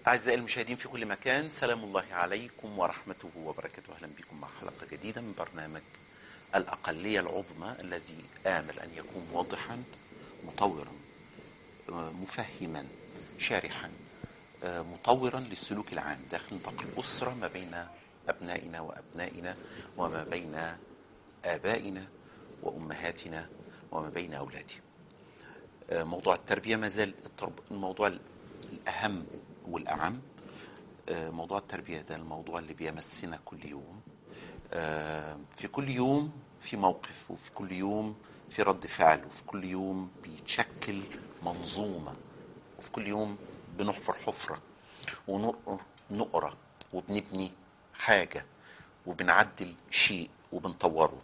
أعزائي المشاهدين في كل مكان سلام الله عليكم ورحمته وبركاته أهلا بكم مع حلقة جديدة من برنامج الأقلية العظمى الذي آمل أن يكون واضحا مطورا آه، مفهما شارحا آه، مطورا للسلوك العام داخل نطاق الأسرة ما بين أبنائنا وأبنائنا وما بين آبائنا وأمهاتنا وما بين أولادنا آه، موضوع التربية ما زال الترب- الموضوع الأهم والأعم آه، موضوع التربية ده الموضوع اللي بيمسنا كل يوم آه، في كل يوم في موقف وفي كل يوم في رد فعل وفي كل يوم بيتشكل منظومة وفي كل يوم بنحفر حفرة ونقرا وبنبني حاجة وبنعدل شيء وبنطوره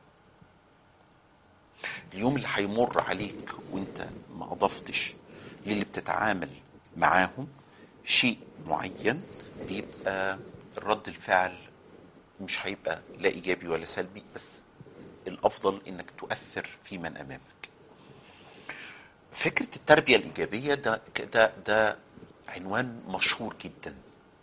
اليوم اللي هيمر عليك وانت ما اضفتش للي بتتعامل معاهم شيء معين بيبقى الرد الفعل مش هيبقى لا ايجابي ولا سلبي بس الافضل انك تؤثر في من امامك فكره التربيه الايجابيه ده ده ده عنوان مشهور جدا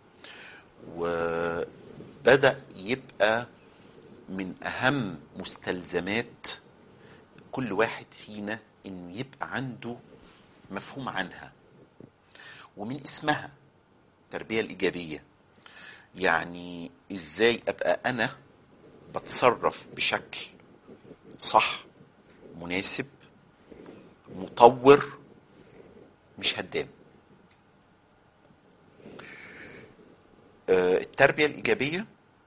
وبدا يبقى من اهم مستلزمات كل واحد فينا انه يبقى عنده مفهوم عنها ومن اسمها التربيه الايجابيه يعني ازاي ابقى انا بتصرف بشكل صح مناسب مطور مش هدام آه، التربيه الايجابيه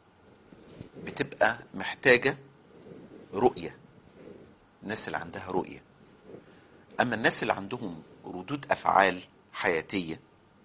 بتبقى محتاجه رؤيه الناس اللي عندها رؤيه اما الناس اللي عندهم ردود افعال حياتيه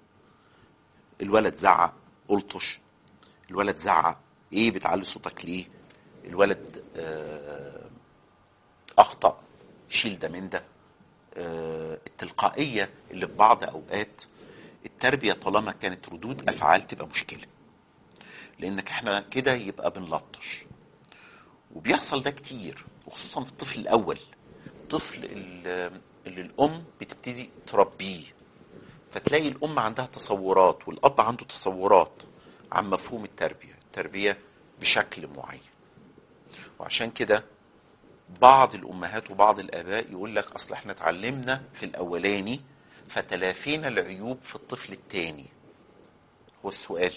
الولد زعق قلطش الولد زعق ايه بتعلي صوتك ليه الولد آه، اخطا شيل ده من ده آه، التلقائيه اللي في بعض اوقات التربيه طالما كانت ردود افعال تبقى مشكله لانك احنا كده يبقى بنلطش وبيحصل ده كتير وخصوصا في الطفل الاول الطفل اللي اللي الام بتبتدي تربيه فتلاقي الام عندها تصورات والاب عنده تصورات عن مفهوم التربيه التربيه بشكل معين وعشان كده بعض الامهات وبعض الاباء يقول لك اصل احنا اتعلمنا في الاولاني فتلافينا العيوب في الطفل الثاني هو السؤال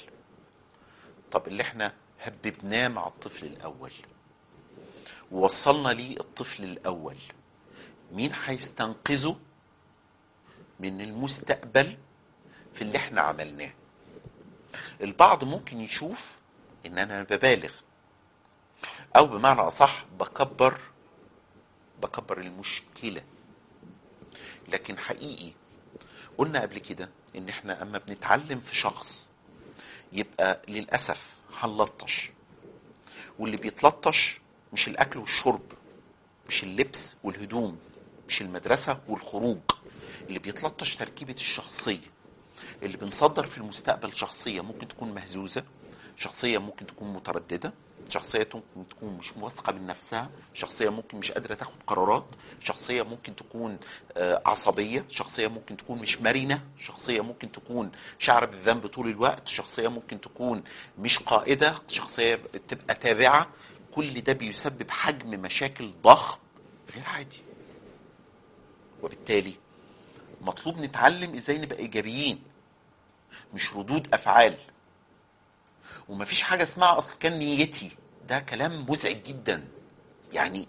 طب اللي احنا هببناه مع الطفل الاول ووصلنا ليه الطفل الاول مين هيستنقذه من المستقبل في اللي احنا عملناه البعض ممكن يشوف ان انا ببالغ او بمعنى اصح بكبر بكبر المشكله لكن حقيقي قلنا قبل كده ان احنا اما بنتعلم في شخص يبقى للاسف هنلطش واللي بيتلطش مش الاكل والشرب مش اللبس والهدوم مش المدرسه والخروج اللي بيتلطش تركيبه الشخصيه اللي بنصدر في المستقبل شخصيه ممكن تكون مهزوزه شخصيه ممكن تكون متردده شخصيه ممكن تكون مش واثقه من نفسها شخصيه ممكن مش قادره تاخد قرارات شخصيه ممكن تكون آه، عصبيه شخصيه ممكن تكون مش مرنه شخصيه ممكن تكون شعر بالذنب طول الوقت شخصيه ممكن تكون مش قائده شخصيه تبقى تابعه كل ده بيسبب حجم مشاكل ضخم غير عادي وبالتالي مطلوب نتعلم ازاي نبقى ايجابيين مش ردود افعال ومفيش حاجه اسمها اصل كان نيتي ده كلام مزعج جدا يعني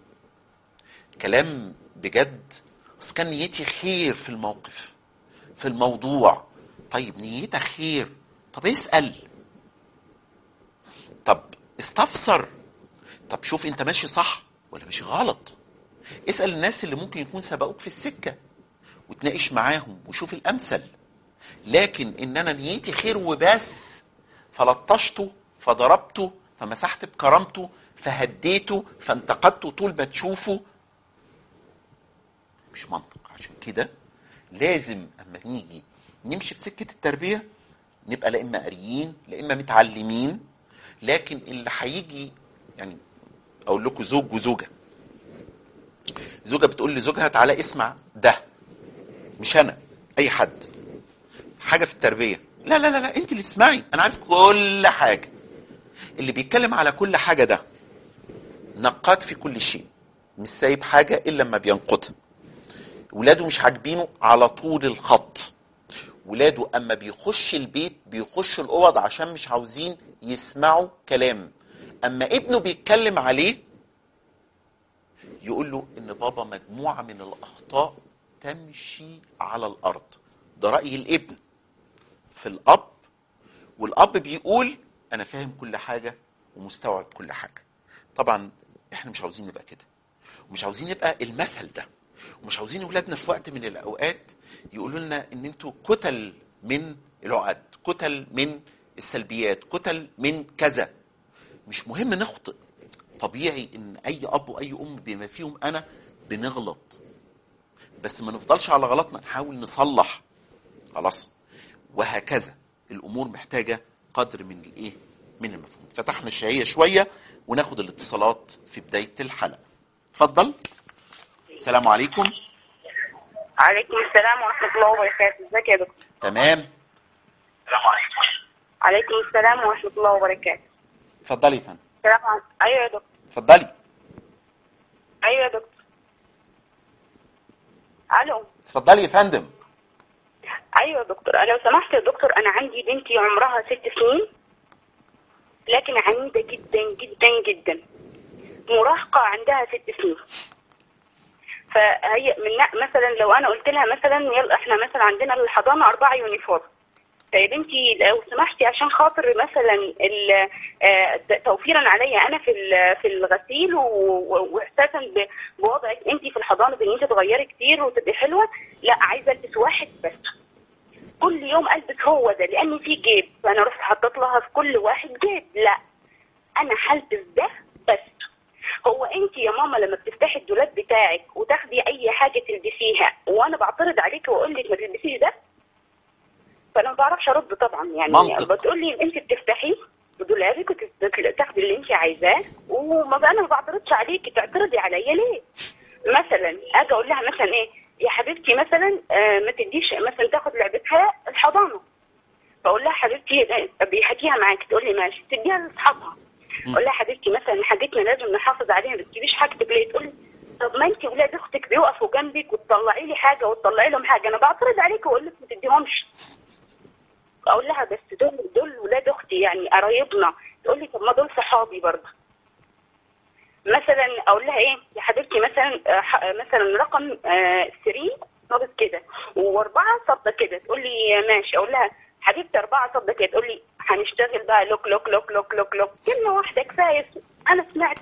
كلام بجد اصل كان نيتي خير في الموقف في الموضوع طيب نيتك خير طب اسال طب استفسر طب شوف انت ماشي صح ولا ماشي غلط اسال الناس اللي ممكن يكون سبقوك في السكه وتناقش معاهم وشوف الامثل لكن ان انا نيتي خير وبس فلطشته فضربته فمسحت بكرامته فهديته فانتقدته طول ما تشوفه مش منطق عشان كده لازم اما نيجي نمشي في سكه التربيه نبقى لا اما قاريين لا اما متعلمين لكن اللي هيجي يعني اقول لكم زوج وزوجه زوجه بتقول لزوجها تعالى اسمع ده مش انا اي حد حاجه في التربيه لا لا لا لا انت اللي اسمعي انا عارف كل حاجه اللي بيتكلم على كل حاجه ده نقاد في كل شيء مش سايب حاجه الا لما بينقدها ولاده مش عاجبينه على طول الخط ولاده اما بيخش البيت بيخش الاوض عشان مش عاوزين يسمعوا كلام اما ابنه بيتكلم عليه يقول له ان بابا مجموعه من الاخطاء تمشي على الارض ده راي الابن في الاب والاب بيقول انا فاهم كل حاجه ومستوعب كل حاجه طبعا احنا مش عاوزين نبقى كده ومش عاوزين نبقى المثل ده ومش عاوزين اولادنا في وقت من الاوقات يقولوا لنا ان انتوا كتل من العقد كتل من السلبيات كتل من كذا مش مهم نخطئ طبيعي ان اي اب واي ام بما فيهم انا بنغلط بس ما نفضلش على غلطنا نحاول نصلح خلاص وهكذا الامور محتاجه قدر من الايه من المفهوم فتحنا الشهيه شويه وناخد الاتصالات في بدايه الحلقه اتفضل السلام عليكم عليكم السلام ورحمة الله وبركاته ازيك يا دكتور تمام عليكم السلام ورحمة الله وبركاته اتفضلي يا فندم السلام عليكم أيوة يا دكتور اتفضلي أيوة يا دكتور ألو اتفضلي يا فندم أيوة يا دكتور لو سمحت يا دكتور أنا عندي بنتي عمرها ست سنين لكن عنيدة جدا جدا جدا مراهقة عندها ست سنين فهي من مثلا لو انا قلت لها مثلا يلا احنا مثلا عندنا الحضانه اربعه يونيفورم فيا بنتي لو سمحتي عشان خاطر مثلا ال- آه، توفيرا عليا انا في ال- في الغسيل و- و- واحساسا ب- بوضعك انت في الحضانه بان انت تغيري كتير وتبقي حلوه لا عايزه البس واحد بس كل يوم البس هو ده لان في جيب فانا رحت حطيت لها في كل واحد جيب لا انا هلبس ده بس هو انت يا ماما لما بتفتحي الدولاب بتاعك وتاخدي اي حاجه تلبسيها وانا بعترض عليكي واقول لك ما تلبسيش ده فانا ما بعرفش ارد طبعا يعني منطق. بتقول لي انت بتفتحي دولابك وتاخدي اللي انت عايزاه وما بقى انا ما بعترضش عليكي تعترضي عليا ليه؟ مثلا اجي اقول لها مثلا ايه يا حبيبتي مثلا آه ما تديش مثلا تاخد لعبتها الحضانه فاقول لها حبيبتي آه، بيحكيها معاكي تقول لي ماشي تديها لاصحابها اقول لها حبيبتي مثلا حاجتنا لازم نحافظ عليها ما تجيبيش حاجتك ليه تقول لي طب ما انت ولاد اختك بيقفوا جنبك وتطلعي لي حاجه وتطلعي لهم حاجه انا بعترض عليك واقول لك ما تديهمش اقول لها بس دول دول ولاد اختي يعني قرايبنا تقول لي طب ما دول صحابي برضه مثلا اقول لها ايه يا حبيبتي مثلا آه، ح- آه، مثلا رقم 3 صابت كده واربعه صابه كده تقول لي ماشي اقول لها حبيبتي اربعه صابه كده تقول لي هنشتغل بقى لوك لوك لوك لوك لوك لوك كلمه واحده كفايه انا سمعت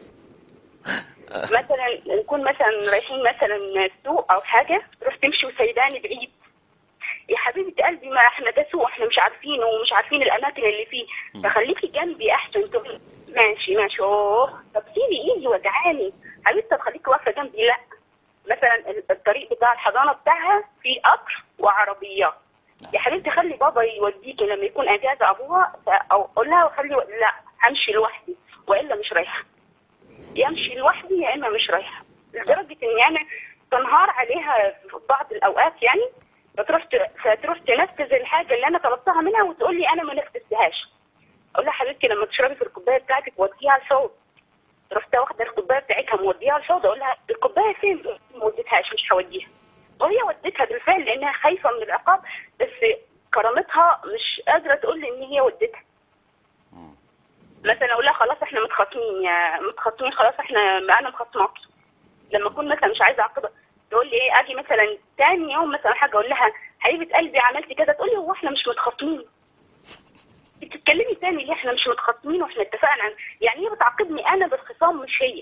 مثلا نكون مثلا رايحين مثلا السوق او حاجه تروح تمشي وسيداني بعيد يا حبيبه قلبي ما احنا ده سوق احنا مش عارفينه ومش عارفين الاماكن اللي فيه فخليكي جنبي احسن تقولي ماشي ماشي اوه طب سيبي ايدي وجعاني حبيبتي طب خليكي واقفه جنبي لا مثلا ال- الطريق بتاع الحضانه بتاعها فيه قطر وعربيات يا حبيبتي خلي بابا يوديكي لما يكون اجازه ابوها ف- او اقول لها خلي لا همشي لوحدي والا مش رايحه يمشي لوحدي يا اما مش رايحه لدرجه اني انا تنهار عليها في بعض الاوقات يعني فتروح ت- فتروح تنفذ الحاجه اللي انا طلبتها منها وتقول لي انا ما نفذتهاش اقول لها حبيبتي لما تشربي في الكوبايه بتاعتك وديها الحوض رحت واخده الكوبايه بتاعتها موديها الحوض اقول لها الكوبايه فين؟ ما وديتهاش مش هوديها وهي وديتها بالفعل لانها خايفه من العقاب بس كرامتها مش قادره تقول لي ان هي وديتها مثلا اقول لها خلاص احنا متخاصمين يا متخاصمين خلاص احنا ما انا مخاصماك لما اكون مثلا مش عايزه اعاقبها تقول لي ايه اجي مثلا تاني يوم مثلا حاجه اقول لها حبيبه قلبي عملتي كذا تقول لي هو احنا مش متخاصمين بتتكلمي تاني ليه احنا مش متخاصمين واحنا اتفقنا عن يعني هي بتعاقبني انا بالخصام مش هي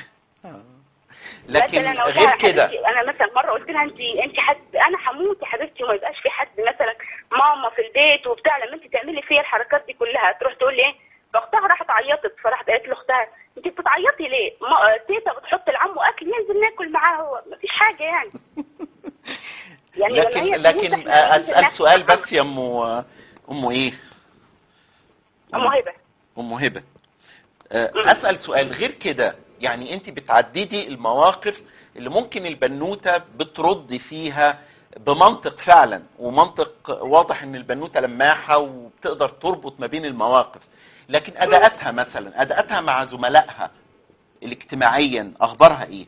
لكن مثلا أقول غير لها كده حبيبتي انا مثلا مره قلت لها انت انت حد انا هموت يا حبيبتي وما يبقاش في حد مثلا ماما في البيت وبتاع لما انت تعملي فيا الحركات دي كلها تروح تقول لي ايه فاختها راحت عيطت فراحت قالت لاختها انت بتعيطي ليه؟ ما تيتا بتحط لعمه اكل ينزل ناكل معاه هو مفيش حاجه يعني يعني لما لكن هي تموت لكن إحنا ننزل اسال ناكل سؤال معاها. بس يا ام ام ايه ام هبه ام هبه آه، اسال سؤال غير كده يعني انت بتعددي المواقف اللي ممكن البنوته بترد فيها بمنطق فعلا ومنطق واضح ان البنوته لماحه وبتقدر تربط ما بين المواقف لكن اداءاتها مثلا اداءاتها مع زملائها الاجتماعيا اخبارها ايه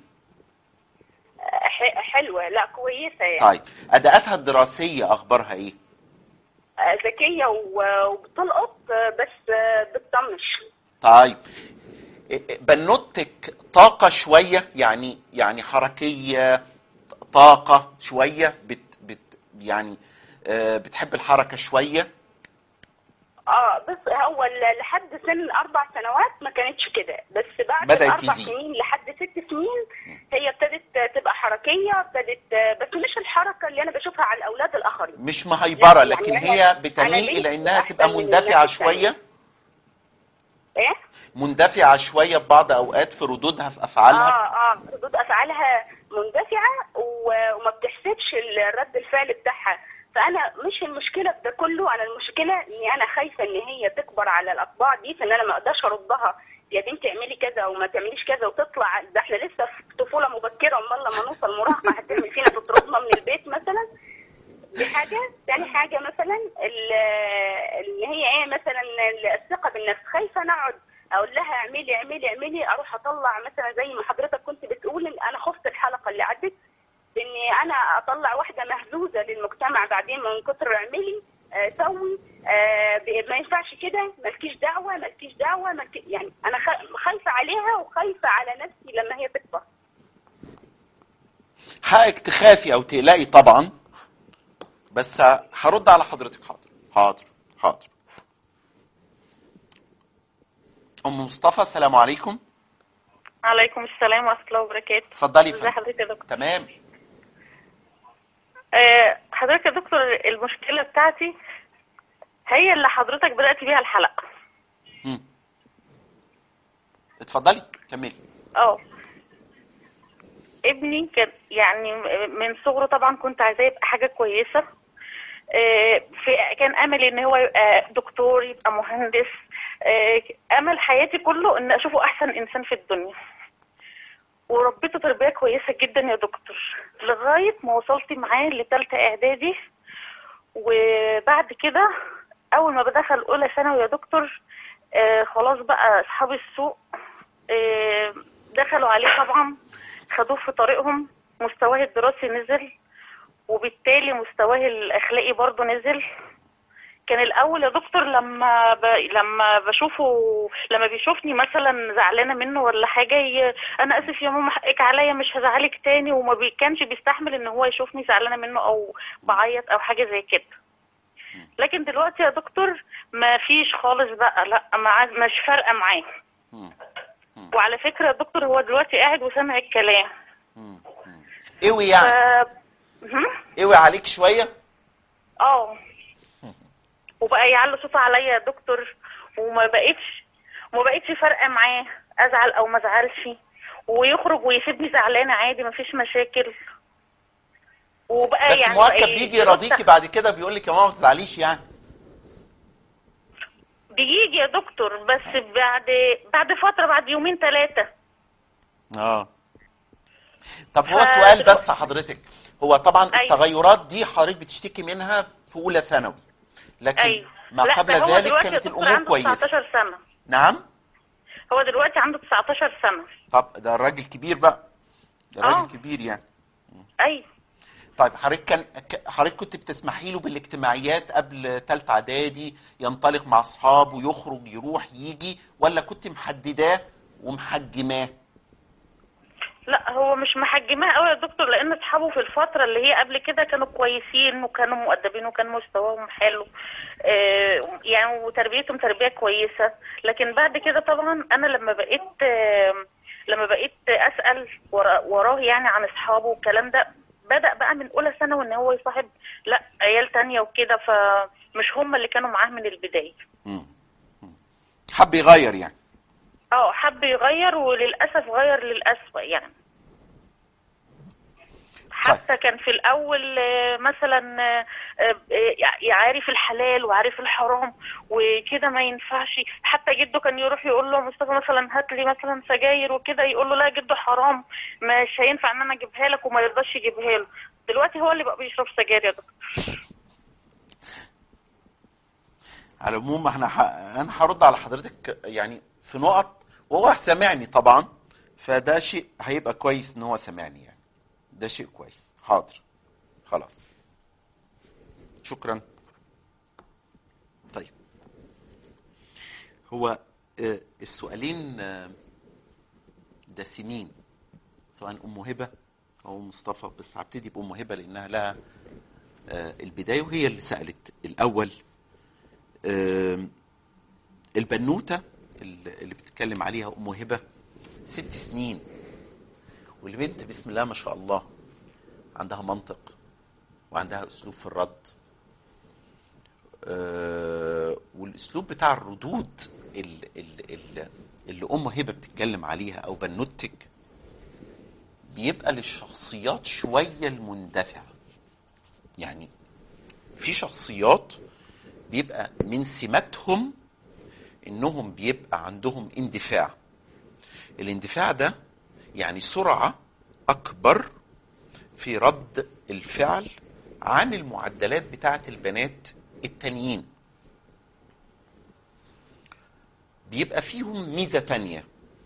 ح- حلوه لا كويسه يعني طيب اداءاتها الدراسيه اخبارها ايه آه، ذكيه و- وبتلقط آه، بس آه، بتطنش طيب بنوتك طاقة شوية يعني يعني حركية طاقة شوية بت بت يعني آه، بتحب الحركة شوية اه بس هو ل- لحد سن اربع سنوات ما كانتش كده بس بعد بدأت اربع تزيد. سنين لحد ست سنين هي ابتدت تبقى حركيه ابتدت بس مش الحركه اللي انا بشوفها على الاولاد الاخرين مش مهيبرة لا، لكن يعني هي أنا- بتميل أنا إلى بنتي إنها أحسن تبقى من مندفعة الناس التانية. شوية ايه مندفعة شوية ببعض أوقات في ردودها في أفعالها اه اه ردود افعالها مندفعه و- وما بتحسبش الرد الفعل بتاعها فانا مش المشكله في ده كله انا المشكله اني انا خايفه ان هي تكبر على الاطباع دي فان انا ما اقدرش اردها يا بنتي اعملي كذا وما تعمليش كذا وتطلع ده احنا لسه في طفوله مبكره امال لما نوصل مراهقه هتعمل فينا تطردنا من البيت مثلا دي حاجة تاني حاجة مثلا ال- اللي هي ايه مثلا الثقة بالنفس خايفة انا اقعد اقول لها اعملي اعملي اعملي اروح اطلع مثلا زي ما حضرتك كنت بتقول إن انا خفت الحلقة اللي عدت اني انا اطلع واحدة مهزوزة للمجتمع بعدين من كتر اعملي آه، سوي آه، ب- ما ينفعش كده مالكيش دعوة مالكيش دعوة مالكي يعني انا خا- خايفة عليها وخايفة على نفسي لما هي تكبر حقك تخافي أو تقلقي طبعا بس هرد على حضرتك حاضر حاضر حاضر أم مصطفى السلام عليكم عليكم السلام ورحمة الله وبركاته اتفضلي يا ازي فندم حضرتك يا دكتور تمام آه، حضرتك يا دكتور المشكلة بتاعتي هي اللي حضرتك بدأت بيها الحلقة مم. اتفضلي كملي اه ابني كان يعني من صغره طبعا كنت عايزاه يبقى حاجة كويسة آه، في كان املي ان هو يبقى دكتور يبقى مهندس آه، امل حياتي كله ان اشوفه احسن انسان في الدنيا وربيته تربيه كويسه جدا يا دكتور لغايه ما وصلت معاه لثالثه اعدادي وبعد كده اول ما بدخل اولى ثانوي يا دكتور آه خلاص بقى اصحاب السوق آه دخلوا عليه طبعا خدوه في طريقهم مستواه الدراسي نزل وبالتالي مستواه الاخلاقي برضه نزل كان الاول يا دكتور لما ب... لما بشوفه لما بيشوفني مثلا زعلانه منه ولا حاجه ي... انا اسف يا ماما حقك عليا مش هزعلك تاني وما بي... كانش بيستحمل ان هو يشوفني زعلانه منه او بعيط او حاجه زي كده لكن دلوقتي يا دكتور ما فيش خالص بقى لا ما عاد- مش فارقه معاه مم. وعلى فكره يا دكتور هو دلوقتي قاعد وسامع الكلام مم. مم. اوي ف... يعني هم؟ اوي عليك شويه اه وبقى يعلي صوته عليا يا دكتور وما بقتش وما بقتش فارقه معاه ازعل او ما ازعلش ويخرج ويسيبني زعلانه عادي ما فيش مشاكل وبقى بس يعني مؤكد بقى بيجي يرد- يراضيكي بعد كده بيقول لك يا ماما ما تزعليش يعني بيجي يا دكتور بس بعد بعد فتره بعد يومين ثلاثه اه طب هو ف- سؤال بس حضرتك هو طبعا أيوة. التغيرات دي حضرتك بتشتكي منها في اولى ثانوي لكن ايوه ما لا، قبل ده هو ذلك دلوقتي يا كانت دكتور الامور عنده كويسه 19 سنه نعم هو دلوقتي عنده 19 سنه طب ده الراجل كبير بقى ده آه. راجل كبير يعني ايوه طيب حضرتك كان ك- حضرتك كنت بتسمحي له بالاجتماعيات قبل ثالثه اعدادي ينطلق مع اصحابه يخرج يروح يجي ولا كنت محدداه ومحجماه لا هو مش محجماه قوي يا دكتور لان اصحابه في الفتره اللي هي قبل كده كانوا كويسين وكانوا مؤدبين وكان مستواهم حلو آه، يعني وتربيتهم تربيه كويسه لكن بعد كده طبعا انا لما بقيت آه، لما بقيت اسال ورا- وراه يعني عن اصحابه والكلام ده بدا بقى من اولى ثانوي ان هو يصاحب لا عيال تانية وكده فمش هم اللي كانوا معاه من البدايه مم. مم. حب يغير يعني اه حب يغير وللاسف غير للاسوأ يعني حتى كان في الاول آه، مثلا آه، آه، يع- عارف الحلال وعارف الحرام وكده ما ينفعش حتى جده كان يروح يقول له مصطفى مثلا هات لي مثلا سجاير وكده يقول له لا جده حرام مش هينفع ان انا اجيبها لك وما يرضاش يجيبها له دلوقتي هو اللي بقى بيشرب سجاير يا دكتور على العموم احنا ح... انا هرد على حضرتك يعني في نقط وهو سامعني طبعا فده شيء هيبقى كويس ان هو سامعني يعني ده شيء كويس حاضر خلاص شكرا طيب هو آه، السؤالين آه، دسمين سواء ام هبه او مصطفى بس هبتدي بام هبه لانها لها آه، البدايه وهي اللي سالت الاول آم، البنوته اللي اللي بتتكلم عليها ام هبه ست سنين والبنت بسم الله ما شاء الله عندها منطق وعندها اسلوب في الرد آه، والاسلوب بتاع الردود ال- ال- ال- اللي ام هبه بتتكلم عليها او بنوتك بيبقى للشخصيات شويه المندفعه يعني في شخصيات بيبقى من سماتهم انهم بيبقى عندهم اندفاع الاندفاع ده يعني سرعه اكبر في رد الفعل عن المعدلات بتاعه البنات التانيين بيبقى فيهم ميزه تانيه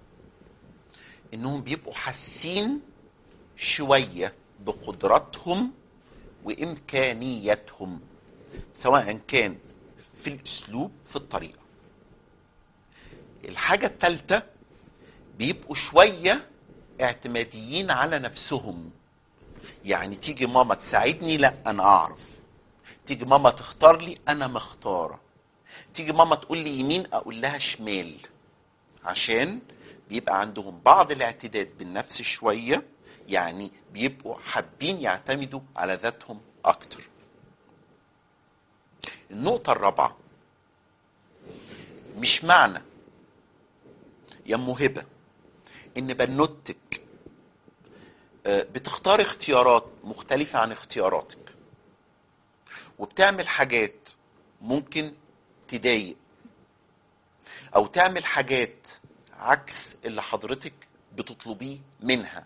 انهم بيبقوا حاسين شويه بقدراتهم وامكانياتهم سواء كان في الاسلوب في الطريقه الحاجه الثالثه بيبقوا شويه اعتماديين على نفسهم يعني تيجي ماما تساعدني لا انا اعرف تيجي ماما تختار لي انا مختاره تيجي ماما تقول لي يمين اقول لها شمال عشان بيبقى عندهم بعض الاعتداد بالنفس شويه يعني بيبقوا حابين يعتمدوا على ذاتهم اكتر النقطة الرابعة مش معنى يا ام هبة ان بنوتك آه، بتختار اختيارات مختلفة عن اختياراتك وبتعمل حاجات ممكن تضايق او تعمل حاجات عكس اللي حضرتك بتطلبيه منها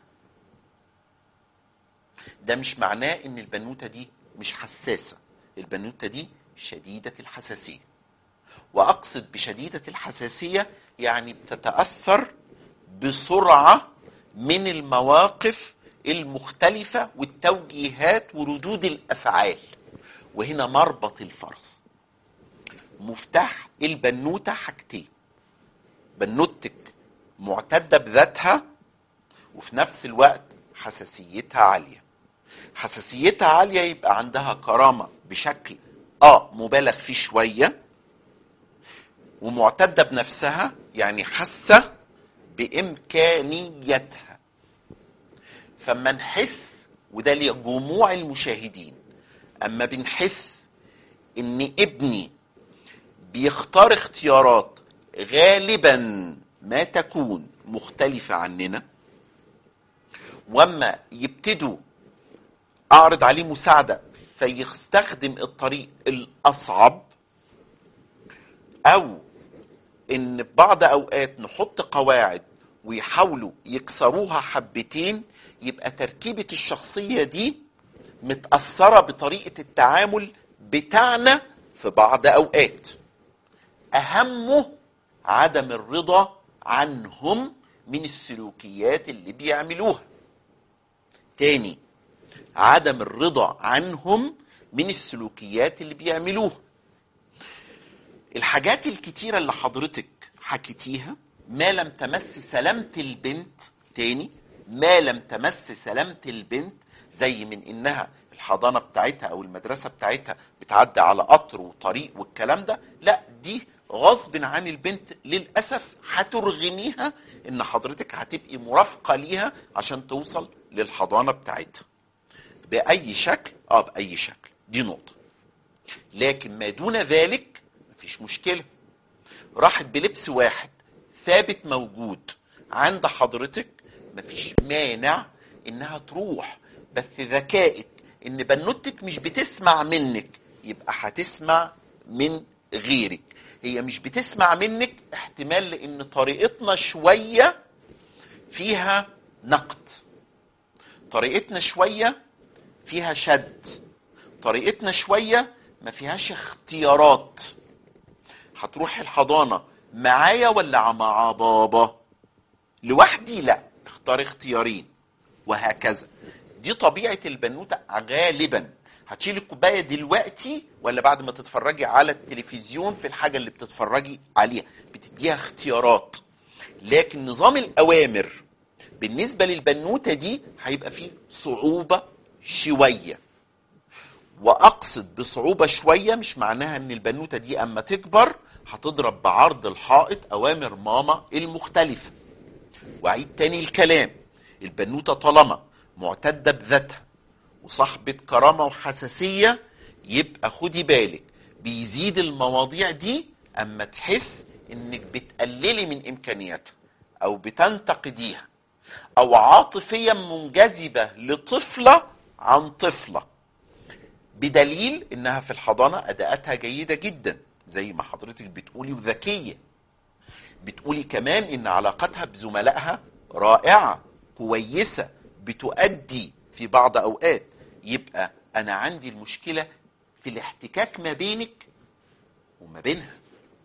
ده مش معناه ان البنوته دي مش حساسه البنوته دي شديده الحساسيه واقصد بشديده الحساسيه يعني بتتاثر بسرعه من المواقف المختلفه والتوجيهات وردود الافعال وهنا مربط الفرس مفتاح البنوته حاجتين بنوتك معتده بذاتها وفي نفس الوقت حساسيتها عاليه حساسيتها عاليه يبقى عندها كرامه بشكل اه مبالغ فيه شويه ومعتده بنفسها يعني حاسه بامكانيتها فما نحس وده لجموع المشاهدين اما بنحس ان ابني بيختار اختيارات غالبا ما تكون مختلفه عننا واما يبتدوا اعرض عليه مساعده فيستخدم الطريق الاصعب او ان بعض اوقات نحط قواعد ويحاولوا يكسروها حبتين يبقى تركيبه الشخصيه دي متاثره بطريقه التعامل بتاعنا في بعض اوقات اهمه عدم الرضا عنهم من السلوكيات اللي بيعملوها تاني عدم الرضا عنهم من السلوكيات اللي بيعملوها الحاجات الكتيرة اللي حضرتك حكيتيها ما لم تمس سلامة البنت تاني ما لم تمس سلامة البنت زي من انها الحضانة بتاعتها او المدرسة بتاعتها بتعدي على قطر وطريق والكلام ده لا دي غصب عن البنت للأسف هترغميها ان حضرتك هتبقي مرافقة ليها عشان توصل للحضانة بتاعتها بأي شكل اه بأي شكل دي نقطة لكن ما دون ذلك مفيش مشكلة راحت بلبس واحد ثابت موجود عند حضرتك مفيش مانع انها تروح بس ذكائك ان بنوتك مش بتسمع منك يبقى هتسمع من غيرك هي مش بتسمع منك احتمال لان طريقتنا شوية فيها نقد طريقتنا شوية فيها شد طريقتنا شويه ما فيهاش اختيارات هتروح الحضانه معايا ولا مع بابا لوحدي لا اختار اختيارين وهكذا دي طبيعه البنوته غالبا هتشيل الكوبايه دلوقتي ولا بعد ما تتفرجي على التلفزيون في الحاجه اللي بتتفرجي عليها بتديها اختيارات لكن نظام الاوامر بالنسبه للبنوته دي هيبقى فيه صعوبه شويه واقصد بصعوبه شويه مش معناها ان البنوته دي اما تكبر هتضرب بعرض الحائط اوامر ماما المختلفه واعيد تاني الكلام البنوته طالما معتده بذاتها وصاحبه كرامه وحساسيه يبقى خدي بالك بيزيد المواضيع دي اما تحس انك بتقللي من امكانياتها او بتنتقديها او عاطفيا منجذبه لطفله عن طفله بدليل انها في الحضانه اداءاتها جيده جدا زي ما حضرتك بتقولي وذكيه بتقولي كمان ان علاقتها بزملائها رائعه كويسه بتؤدي في بعض اوقات يبقى انا عندي المشكله في الاحتكاك ما بينك وما بينها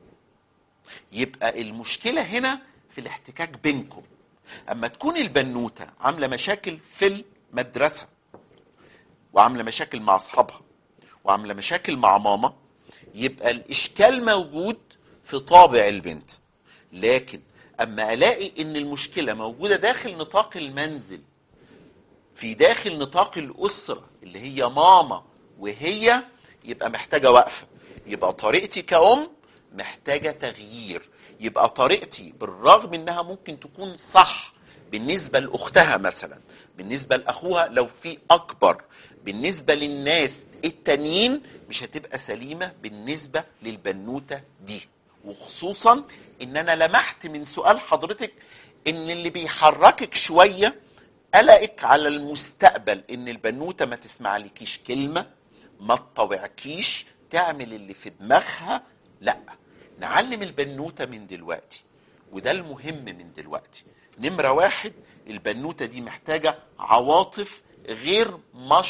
يبقى المشكله هنا في الاحتكاك بينكم اما تكون البنوته عامله مشاكل في المدرسه وعامله مشاكل مع اصحابها وعامله مشاكل مع ماما يبقى الاشكال موجود في طابع البنت لكن اما الاقي ان المشكله موجوده داخل نطاق المنزل في داخل نطاق الاسره اللي هي ماما وهي يبقى محتاجه وقفه يبقى طريقتي كأم محتاجه تغيير يبقى طريقتي بالرغم انها ممكن تكون صح بالنسبه لاختها مثلا بالنسبه لاخوها لو في اكبر بالنسبه للناس التانيين مش هتبقى سليمه بالنسبه للبنوته دي وخصوصا ان انا لمحت من سؤال حضرتك ان اللي بيحركك شويه قلقك على المستقبل ان البنوته ما تسمعلكيش كلمه ما تطوعكيش تعمل اللي في دماغها لا نعلم البنوته من دلوقتي وده المهم من دلوقتي نمره واحد البنوته دي محتاجه عواطف غير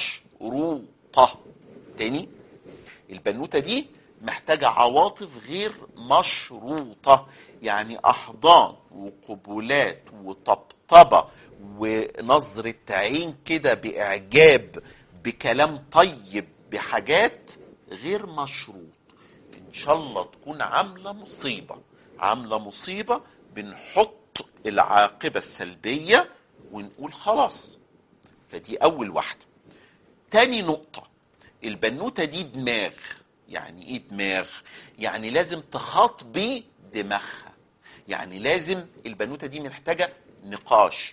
مشروطه تاني البنوته دي محتاجه عواطف غير مشروطه يعني احضان وقبولات وطبطبه ونظره عين كده باعجاب بكلام طيب بحاجات غير مشروط ان شاء الله تكون عامله مصيبه عامله مصيبه بنحط العاقبه السلبيه ونقول خلاص فدي اول واحده تاني نقطه البنوته دي دماغ يعني ايه دماغ يعني لازم تخاطبي دماغها يعني لازم البنوته دي محتاجه نقاش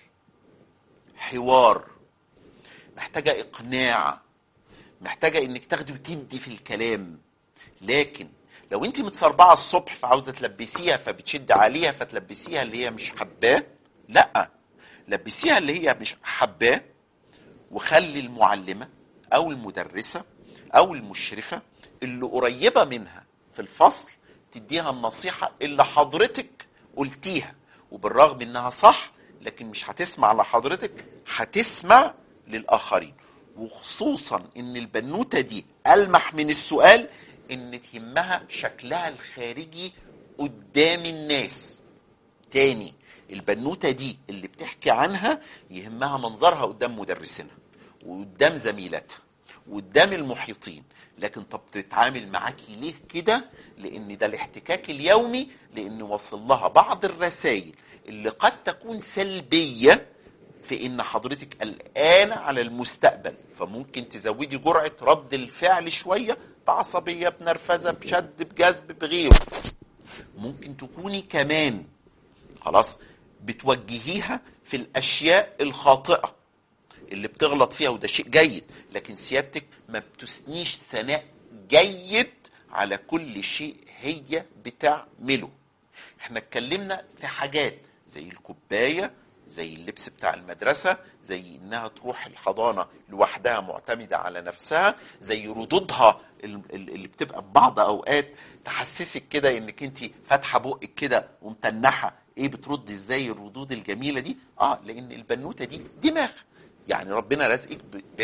حوار محتاجه اقناع محتاجه انك تاخدي وتدي في الكلام لكن لو انت متصربعه الصبح فعاوزه تلبسيها فبتشد عليها فتلبسيها اللي هي مش حباه لا لبسيها اللي هي مش حباه وخلي المعلمه او المدرسه او المشرفه اللي قريبه منها في الفصل تديها النصيحه اللي حضرتك قلتيها وبالرغم انها صح لكن مش هتسمع لحضرتك هتسمع للاخرين وخصوصا ان البنوته دي المح من السؤال ان تهمها شكلها الخارجي قدام الناس تاني البنوته دي اللي بتحكي عنها يهمها منظرها قدام مدرسينها وقدام زميلاتها وقدام المحيطين لكن طب تتعامل معاكي ليه كده لان ده الاحتكاك اليومي لان وصل لها بعض الرسائل اللي قد تكون سلبيه في ان حضرتك قلقانه على المستقبل فممكن تزودي جرعه رد الفعل شويه بعصبيه بنرفزه بشد بجذب بغيره ممكن تكوني كمان خلاص بتوجهيها في الاشياء الخاطئه اللي بتغلط فيها وده شيء جيد لكن سيادتك ما بتثنيش ثناء جيد على كل شيء هي بتعمله احنا اتكلمنا في حاجات زي الكوبايه زي اللبس بتاع المدرسة زي انها تروح الحضانة لوحدها معتمدة على نفسها زي ردودها اللي بتبقى ببعض اوقات تحسسك كده انك انت فاتحة بقك كده ومتنحة ايه بترد ازاي الردود الجميلة دي اه لان البنوتة دي دماغ يعني ربنا رزقك بنت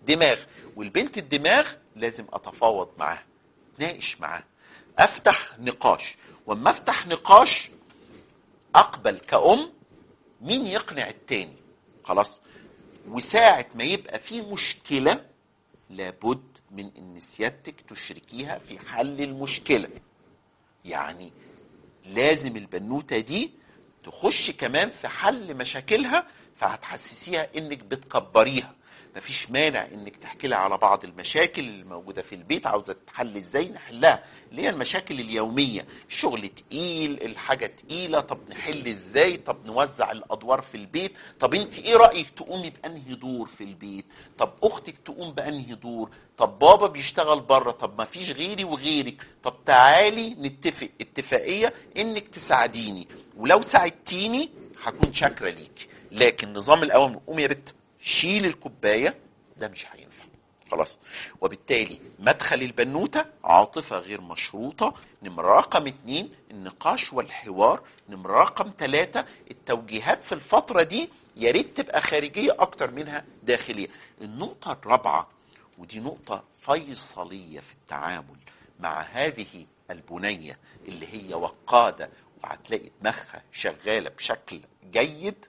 دماغ والبنت الدماغ لازم اتفاوض معاها ناقش معاها افتح نقاش واما افتح نقاش اقبل كأم مين يقنع التاني خلاص وساعة ما يبقى في مشكلة لابد من ان سيادتك تشركيها في حل المشكلة يعني لازم البنوتة دي تخش كمان في حل مشاكلها فهتحسسيها انك بتكبريها مفيش مانع انك تحكي لها على بعض المشاكل اللي موجوده في البيت عاوزه تتحل ازاي نحلها اللي هي المشاكل اليوميه الشغل تقيل الحاجه تقيله طب نحل ازاي طب نوزع الادوار في البيت طب انت ايه رايك تقومي بانهي دور في البيت طب اختك تقوم بانهي دور طب بابا بيشتغل بره طب ما فيش غيري وغيرك طب تعالي نتفق اتفاقيه انك تساعديني ولو ساعدتيني هكون شاكره ليكي لكن نظام الاوامر قومي يا بت شيل الكوبايه ده مش هينفع خلاص وبالتالي مدخل البنوته عاطفه غير مشروطه نمره رقم اتنين النقاش والحوار نمره رقم ثلاثه التوجيهات في الفتره دي يا ريت تبقى خارجيه اكتر منها داخليه النقطه الرابعه ودي نقطه فيصليه في التعامل مع هذه البنيه اللي هي وقاده وهتلاقي دماغها شغاله بشكل جيد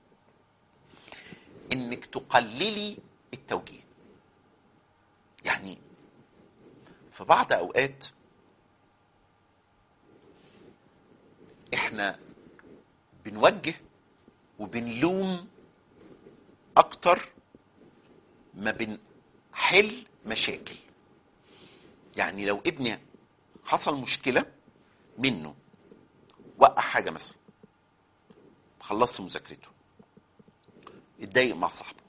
انك تقللي التوجيه يعني في بعض اوقات احنا بنوجه وبنلوم اكتر ما بنحل مشاكل يعني لو ابني حصل مشكله منه وقع حاجه مثلا خلصت مذاكرته اتضايق مع صاحبه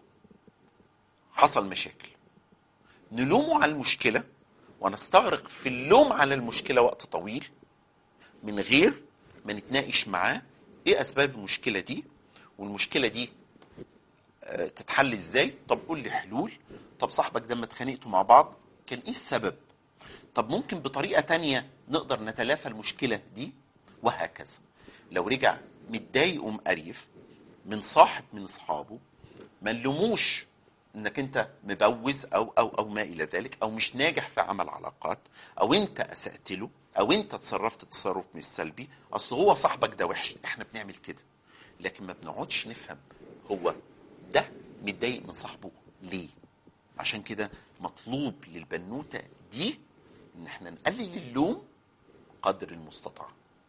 حصل مشاكل نلومه على المشكلة ونستغرق في اللوم على المشكلة وقت طويل من غير ما نتناقش معاه ايه اسباب المشكلة دي والمشكلة دي آه، تتحل ازاي طب قول لي حلول طب صاحبك ده لما اتخانقتوا مع بعض كان ايه السبب طب ممكن بطريقة تانية نقدر نتلافى المشكلة دي وهكذا لو رجع متضايق ومقريف من صاحب من اصحابه ما نلوموش انك انت مبوز او او او ما الى ذلك او مش ناجح في عمل علاقات او انت اسأت له او انت تصرفت تصرف مش سلبي اصل هو صاحبك ده وحش احنا بنعمل كده لكن ما بنقعدش نفهم هو ده متضايق من صاحبه ليه عشان كده مطلوب للبنوته دي ان احنا نقلل اللوم قدر المستطاع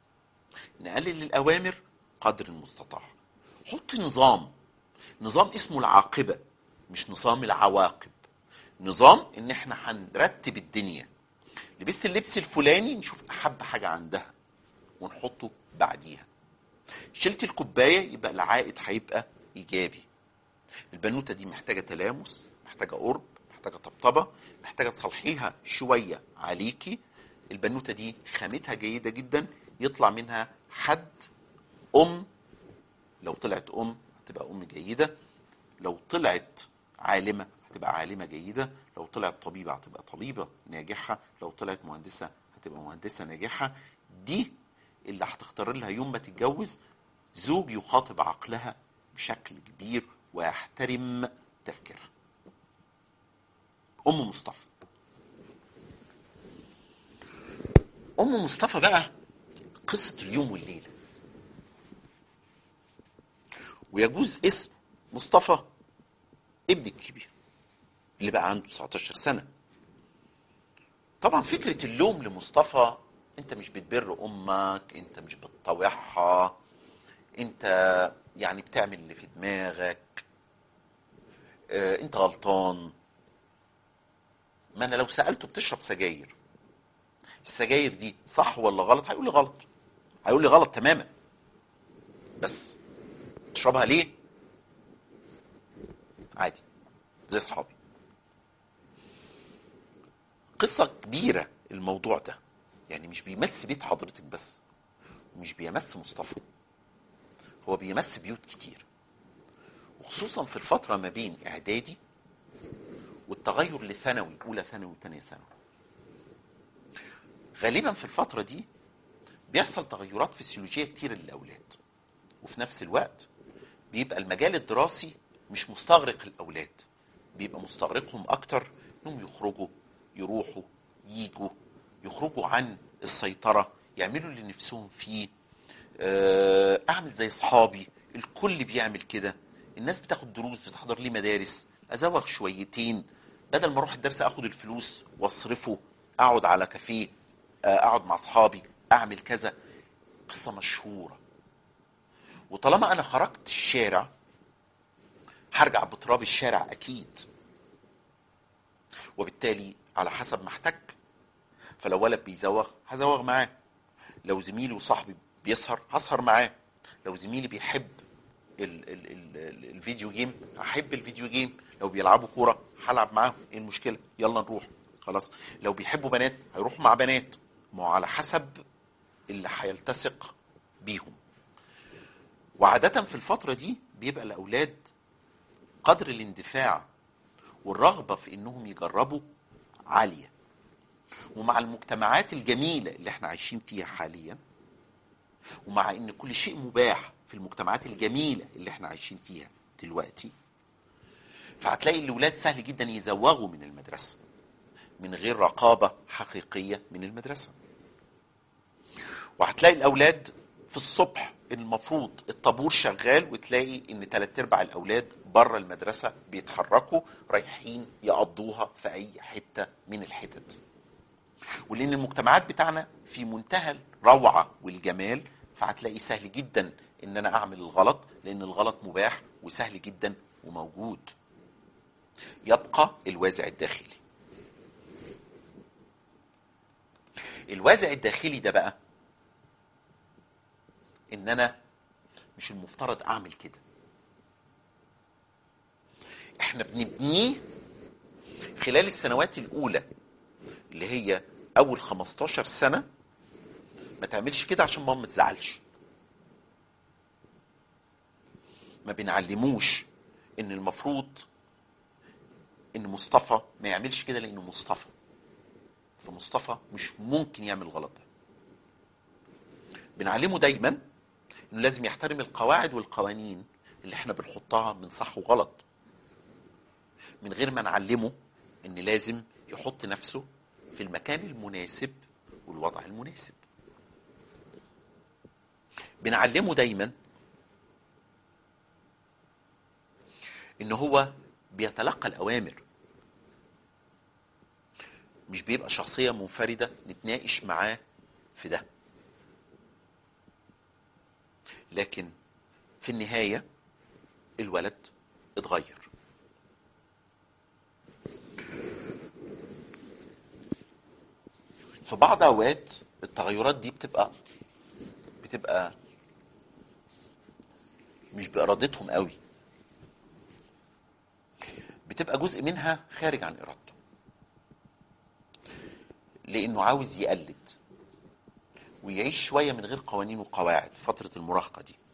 نقلل الاوامر قدر المستطاع حط نظام نظام اسمه العاقبه مش نظام العواقب نظام ان احنا هنرتب الدنيا لبست اللبس الفلاني نشوف احب حاجه عندها ونحطه بعديها شلت الكوبايه يبقى العائد هيبقى ايجابي البنوته دي محتاجه تلامس محتاجه قرب محتاجه طبطبه محتاجه تصلحيها شويه عليكي البنوته دي خامتها جيده جدا يطلع منها حد ام لو طلعت ام هتبقى ام جيده لو طلعت عالمه هتبقى عالمه جيده لو طلعت طبيبه هتبقى طبيبه ناجحه لو طلعت مهندسه هتبقى مهندسه ناجحه دي اللي هتختار لها يوم ما تتجوز زوج يخاطب عقلها بشكل كبير ويحترم تفكيرها ام مصطفى ام مصطفى بقى قصه اليوم والليله ويجوز اسم مصطفى ابني الكبير اللي بقى عنده 19 سنه طبعا فكره اللوم لمصطفى انت مش بتبر امك انت مش بتطاوعها انت يعني بتعمل اللي في دماغك اه انت غلطان ما انا لو سالته بتشرب سجاير السجاير دي صح ولا غلط هيقول لي غلط هيقول لي غلط تماما بس تشربها ليه عادي زي اصحابي قصة كبيرة الموضوع ده يعني مش بيمس بيت حضرتك بس ومش بيمس مصطفى هو بيمس بيوت كتير وخصوصا في الفترة ما بين إعدادي والتغير لثانوي أولى ثانوي وثانية ثانوي غالبا في الفترة دي بيحصل تغيرات فسيولوجية كتير للأولاد وفي نفس الوقت بيبقى المجال الدراسي مش مستغرق الأولاد بيبقى مستغرقهم اكتر انهم يخرجوا يروحوا ييجوا يخرجوا عن السيطره يعملوا اللي نفسهم فيه آه، اعمل زي اصحابي الكل بيعمل كده الناس بتاخد دروس بتحضر لي مدارس ازوغ شويتين بدل ما اروح الدرس اخد الفلوس واصرفه اقعد على كافيه آه، اقعد مع اصحابي اعمل كذا قصه مشهوره وطالما انا خرجت الشارع هرجع بتراب الشارع اكيد وبالتالي على حسب ما احتاج فلو ولد بيزوغ هزوغ معاه لو زميلي وصاحبي بيسهر هسهر معاه لو زميلي بيحب ال ال ال ال الفيديو جيم هحب الفيديو جيم لو بيلعبوا كوره هلعب معاهم ايه المشكله يلا نروح خلاص لو بيحبوا بنات هيروحوا مع بنات ما هو على حسب اللي هيلتصق بيهم وعادة في الفترة دي بيبقى الأولاد قدر الاندفاع والرغبة في إنهم يجربوا عالية ومع المجتمعات الجميلة اللي احنا عايشين فيها حاليا ومع إن كل شيء مباح في المجتمعات الجميلة اللي احنا عايشين فيها دلوقتي فهتلاقي الأولاد سهل جدا يزوغوا من المدرسة من غير رقابة حقيقية من المدرسة وهتلاقي الأولاد في الصبح المفروض الطابور شغال وتلاقي ان تلات ارباع الاولاد بره المدرسه بيتحركوا رايحين يقضوها في اي حته من الحتت ولان المجتمعات بتاعنا في منتهى الروعه والجمال فهتلاقي سهل جدا ان انا اعمل الغلط لان الغلط مباح وسهل جدا وموجود يبقى الوازع الداخلي الوازع الداخلي ده بقى ان انا مش المفترض اعمل كده احنا بنبنيه خلال السنوات الاولى اللي هي اول 15 سنه ما تعملش كده عشان ماما ما تزعلش ما بنعلموش ان المفروض ان مصطفى ما يعملش كده لانه مصطفى فمصطفى مش ممكن يعمل الغلط ده بنعلمه دايما انه لازم يحترم القواعد والقوانين اللي احنا بنحطها من صح وغلط من غير ما نعلمه ان لازم يحط نفسه في المكان المناسب والوضع المناسب بنعلمه دايما ان هو بيتلقى الاوامر مش بيبقى شخصيه منفرده نتناقش معاه في ده لكن في النهايه الولد اتغير في بعض اوقات التغيرات دي بتبقى بتبقى مش بارادتهم قوي بتبقى جزء منها خارج عن ارادته لانه عاوز يقلد ويعيش شويه من غير قوانين وقواعد في فتره المراهقه دي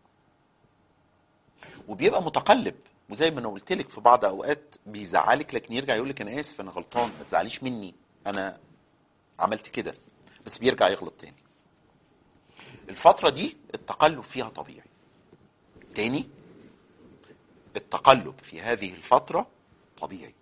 وبيبقى متقلب وزي ما انا قلت لك في بعض اوقات بيزعلك لكن يرجع يقول لك انا اسف انا غلطان ما تزعليش مني انا عملت كده بس بيرجع يغلط تاني الفتره دي التقلب فيها طبيعي تاني التقلب في هذه الفتره طبيعي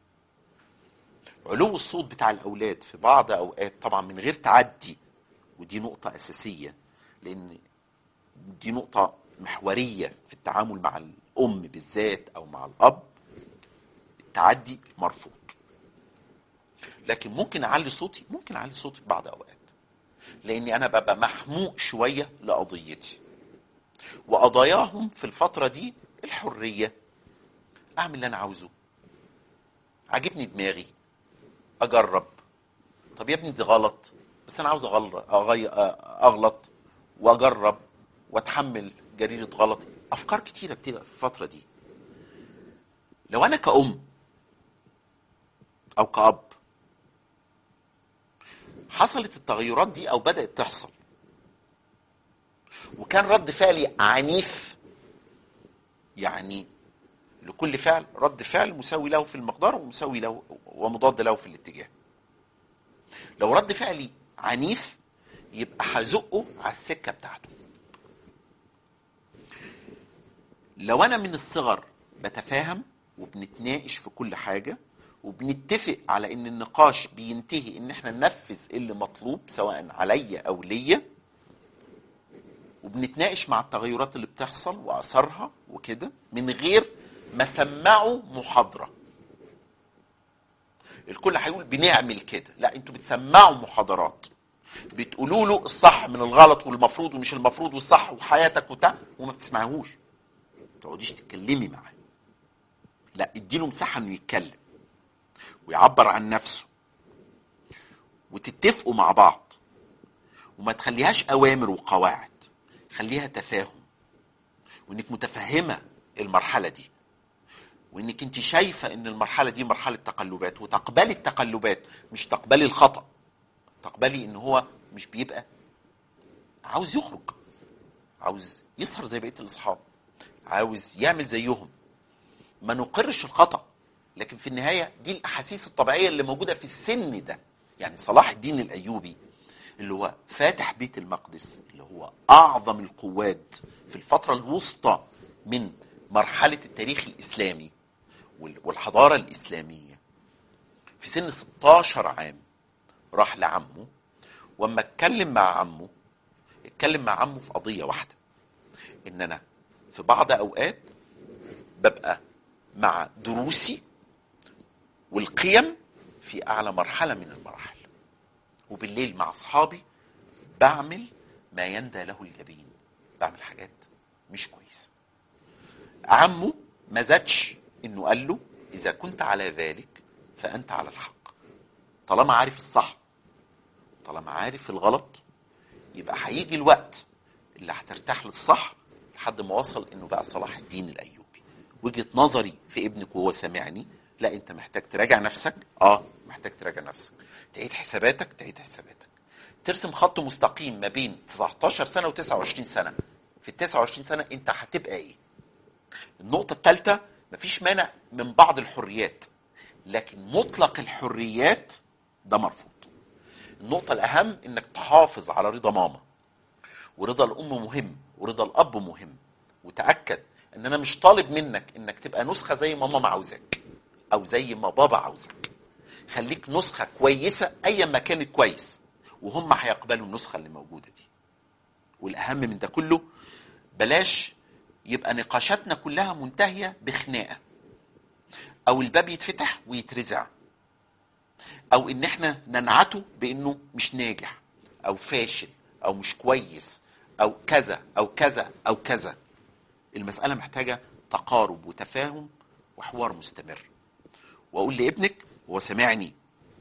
علو الصوت بتاع الاولاد في بعض اوقات طبعا من غير تعدي ودي نقطه اساسيه لان دي نقطه محوريه في التعامل مع الام بالذات او مع الاب التعدي مرفوض لكن ممكن اعلي صوتي ممكن اعلي صوتي في بعض اوقات لاني انا ببقى محموق شويه لقضيتي وقضاياهم في الفتره دي الحريه اعمل اللي انا عاوزه عاجبني دماغي اجرب طب يا ابني دي غلط بس انا عاوز اغلط أغي... اغلط واجرب واتحمل جريره غلط افكار كتيره بتبقى في الفتره دي لو انا كأم او كأب حصلت التغيرات دي او بدأت تحصل وكان رد فعلي عنيف يعني لكل فعل رد فعل مساوي له في المقدار ومساوي له ومضاد له في الاتجاه لو رد فعلي عنيف يبقى هزقه على السكه بتاعته لو انا من الصغر بتفاهم وبنتناقش في كل حاجه وبنتفق على ان النقاش بينتهي ان احنا ننفذ اللي مطلوب سواء عليا او ليا وبنتناقش مع التغيرات اللي بتحصل واثارها وكده من غير ما سمعوا محاضره الكل هيقول بنعمل كده لا انتوا بتسمعوا محاضرات بتقولوا له الصح من الغلط والمفروض ومش المفروض والصح وحياتك وبتاع وما بتسمعهوش ما تقعديش تتكلمي معاه لا اديله مساحه انه يتكلم ويعبر عن نفسه وتتفقوا مع بعض وما تخليهاش اوامر وقواعد خليها تفاهم وانك متفهمه المرحله دي وانك انت شايفه ان المرحله دي مرحله تقلبات وتقبلي التقلبات مش تقبلي الخطا تقبلي ان هو مش بيبقى عاوز يخرج عاوز يسهر زي بقيه الاصحاب عاوز يعمل زيهم ما نقرش الخطا لكن في النهايه دي الاحاسيس الطبيعيه اللي موجوده في السن ده يعني صلاح الدين الايوبي اللي هو فاتح بيت المقدس اللي هو اعظم القواد في الفتره الوسطى من مرحله التاريخ الاسلامي وال- والحضاره الاسلاميه في سن 16 عام راح لعمه واما اتكلم مع عمه اتكلم مع عمه في قضيه واحده ان انا في بعض اوقات ببقى مع دروسي والقيم في اعلى مرحله من المراحل وبالليل مع اصحابي بعمل ما يندى له الجبين بعمل حاجات مش كويسه عمه ما زادش انه قال له اذا كنت على ذلك فانت على الحق طالما عارف الصح طالما عارف الغلط يبقى هيجي الوقت اللي هترتاح للصح لحد ما وصل انه بقى صلاح الدين الايوبي وجهه نظري في ابنك وهو سامعني لا انت محتاج تراجع نفسك اه محتاج تراجع نفسك تعيد حساباتك تعيد حساباتك ترسم خط مستقيم ما بين 19 سنه و29 سنه في ال 29 سنه انت هتبقى ايه النقطه الثالثه مفيش مانع من بعض الحريات لكن مطلق الحريات ده مرفوض النقطة الأهم إنك تحافظ على رضا ماما ورضا الأم مهم ورضا الأب مهم وتأكد إن أنا مش طالب منك إنك تبقى نسخة زي ما ماما عاوزاك أو زي ما بابا عاوزك خليك نسخة كويسة أيا ما كانت كويس وهم هيقبلوا النسخة اللي موجودة دي والأهم من ده كله بلاش يبقى نقاشاتنا كلها منتهية بخناقة أو الباب يتفتح ويترزع او ان احنا ننعته بانه مش ناجح او فاشل او مش كويس او كذا او كذا او كذا المساله محتاجه تقارب وتفاهم وحوار مستمر واقول لابنك هو سامعني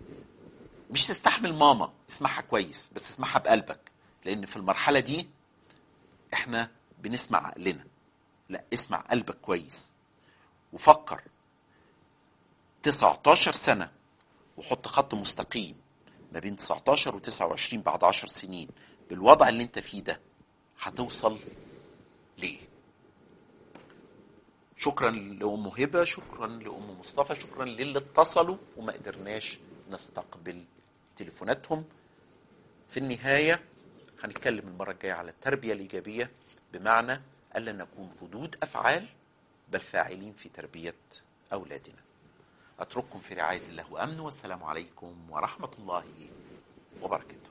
مش تستحمل ماما اسمعها كويس بس اسمعها بقلبك لان في المرحله دي احنا بنسمع عقلنا لا اسمع قلبك كويس وفكر 19 سنه وحط خط مستقيم ما بين 19 و 29 بعد 10 سنين بالوضع اللي انت فيه ده هتوصل ليه شكرا لأم هبة شكرا لأم مصطفى شكرا للي اتصلوا وما قدرناش نستقبل تليفوناتهم في النهاية هنتكلم المرة الجاية على التربية الإيجابية بمعنى ألا نكون ردود أفعال بل فاعلين في تربية أولادنا أترككم في رعاية الله وأمن والسلام عليكم ورحمة الله وبركاته